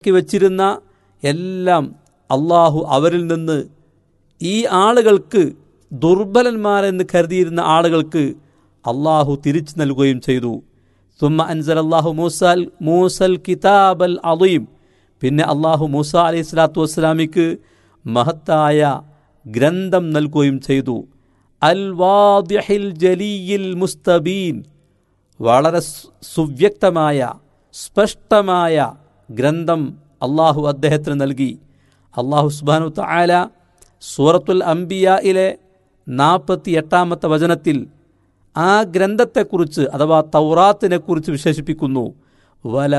ക്കി വച്ചിരുന്ന എല്ലാം അള്ളാഹു അവരിൽ നിന്ന് ഈ ആളുകൾക്ക് ദുർബലന്മാരെന്ന് കരുതിയിരുന്ന ആളുകൾക്ക് അള്ളാഹു തിരിച്ചു നൽകുകയും ചെയ്തു സുമ്മ അൻസൽ അള്ളാഹു മൂസൽ മൂസൽ കിതാബൽ അലീം പിന്നെ അള്ളാഹു മൂസ അലൈഹി സ്വലാത്തു വസ്സലാമിക്ക് മഹത്തായ ഗ്രന്ഥം നൽകുകയും ചെയ്തു അൽ വാദിഹിൽ ജലീയിൽ മുസ്തബീൻ വളരെ സു- സുവ്യക്തമായ സ്പഷ്ടമായ ഗ്രന്ഥം അള്ളാഹു അദ്ദേഹത്തിന് നൽകി അള്ളാഹു സുബാനു താല സൂറത്തുൽ അംബിയയിലെ നാൽപ്പത്തി എട്ടാമത്തെ വചനത്തിൽ ആ ഗ്രന്ഥത്തെക്കുറിച്ച് അഥവാ തൗറാത്തിനെക്കുറിച്ച് വിശേഷിപ്പിക്കുന്നു വല